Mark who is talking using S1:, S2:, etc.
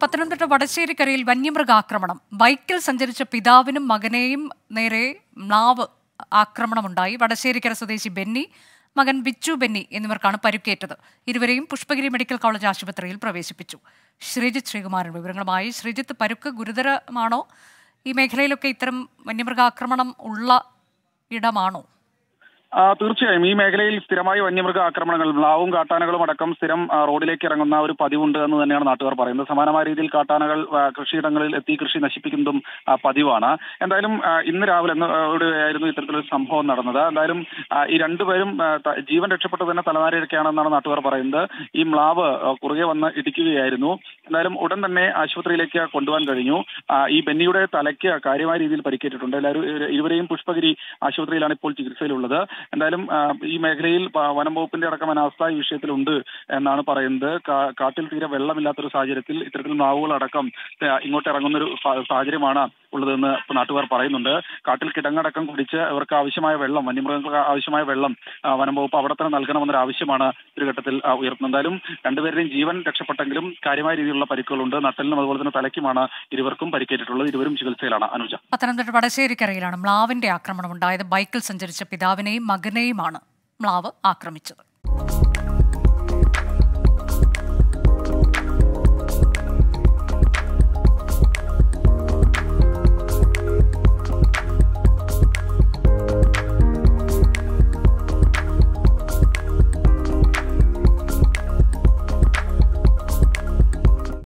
S1: പത്തനംതിട്ട വടശ്ശേരിക്കരയിൽ വന്യമൃഗാക്രമണം ബൈക്കിൽ സഞ്ചരിച്ച പിതാവിനും മകനെയും നേരെ മ്ലാവ് ആക്രമണമുണ്ടായി വടശ്ശേരിക്കര സ്വദേശി ബെന്നി മകൻ ബിച്ചു ബെന്നി എന്നിവർക്കാണ് പരിക്കേറ്റത് ഇരുവരെയും പുഷ്പഗിരി മെഡിക്കൽ കോളേജ് ആശുപത്രിയിൽ പ്രവേശിപ്പിച്ചു ശ്രീജിത്ത് ശ്രീകുമാരൻ വിവരങ്ങളുമായി ശ്രീജിത്ത് പരുക്ക് ഗുരുതരമാണോ ഈ മേഖലയിലൊക്കെ ഇത്തരം വന്യമൃഗാക്രമണം ഉള്ള ഇടമാണോ
S2: ആ, തീർച്ചയായും ഈ മേഖലയിൽ സ്ഥിരമായി വന്യമൃഗ ആക്രമണങ്ങൾ മ്ലാവും കാട്ടാനകളും അടക്കം സ്ഥിരം ആ, റോഡിലേക്ക് ഇറങ്ങുന്ന ഒരു പതിവുണ്ട് എന്ന് തന്നെയാണ് നാട്ടുകാർ പറയുന്നത് സമാനമായ രീതിയിൽ കാട്ടാനകൾ ആ, കൃഷിയിടങ്ങളിൽ എത്തി കൃഷി നശിപ്പിക്കുന്നതും ആ, പതിവാണ് എന്തായാലും ആ, ഇന്ന് രാവിലെ ഇന്ന് ആയിരുന്നു ഇത്തരത്തിലൊരു സംഭവം നടന്നത് എന്തായാലും ആ, ഈ രണ്ടുപേരും ആ, ത- ജീവൻ രക്ഷപ്പെട്ടത് തന്നെ തലനാരിഴക്കാണെന്നാണ് നാട്ടുകാർ പറയുന്നത് ഈ മ്ലാവ് ആ, കുറുകെ വന്ന് ഇടിക്കുകയായിരുന്നു എന്തായാലും ഉടൻ തന്നെ ആശുപത്രിയിലേക്ക് കൊണ്ടുപോകാൻ കഴിഞ്ഞു ആ, ഈ ബെന്നിയുടെ തലയ്ക്ക് കാര്യമായ രീതിയിൽ പരിക്കേറ്റിട്ടുണ്ട് എല്ലാവരും ഇവര് ഇരുവരെയും പുഷ്പഗിരി ആശുപത്രിയിലാണ് ഇപ്പോൾ ചികിത്സയിലുള്ളത് എന്തായാലും ആ, ഈ മേഖലയിൽ പ- വനം വകുപ്പിന്റെ അടക്കം അനാസ്ഥ ഈ വിഷയത്തിലുണ്ട് എന്നാണ് പറയുന്നത് കാ- കാട്ടിൽ തീരെ വെള്ളമില്ലാത്തൊരു സാഹചര്യത്തിൽ ഇത്തരത്തിൽ നാവുകളടക്കം ആ, ഇങ്ങോട്ട് ഇറങ്ങുന്ന ഒരു സാ- സാഹചര്യമാണ് ഉള്ളതെന്ന് ഇപ്പൊ നാട്ടുകാർ പറയുന്നുണ്ട് കാട്ടിൽ കിടങ്ങടക്കം കുടിച്ച് അവർക്ക് ആവശ്യമായ വെള്ളം വന്യമൃഗങ്ങൾക്ക് ആവശ്യമായ വെള്ളം ആ, വനം വകുപ്പ് അവിടെ തന്നെ നൽകണമെന്നൊരു ആവശ്യമാണ് ഒരു ഘട്ടത്തിൽ ആ, ഉയർത്തുന്നത് എന്തായാലും രണ്ടുപേരുടെയും ജീവൻ രക്ഷപ്പെട്ടെങ്കിലും കാര്യമായ രീതിയിലുള്ള പരിക്കുകളുണ്ട് നട്ടലിനും അതുപോലെ തന്നെ തലയ്ക്കുമാണ് ഇരുവർക്കും പരിക്കേറ്റിട്ടുള്ളത് ഇരുവരും ചികിത്സയിലാണ് അനുജ
S1: പത്തനംതിട്ട വടശ്ശേരിക്കരയിലാണ് മ്ലാവിന്റെ ആക്രമണം ഉണ്ടായത് ബൈക്കിൽ സഞ്ചരിച്ച പിതാവിനെയും മകനെയുമാണ് മ്ലാവ് ആക്രമിച്ചത്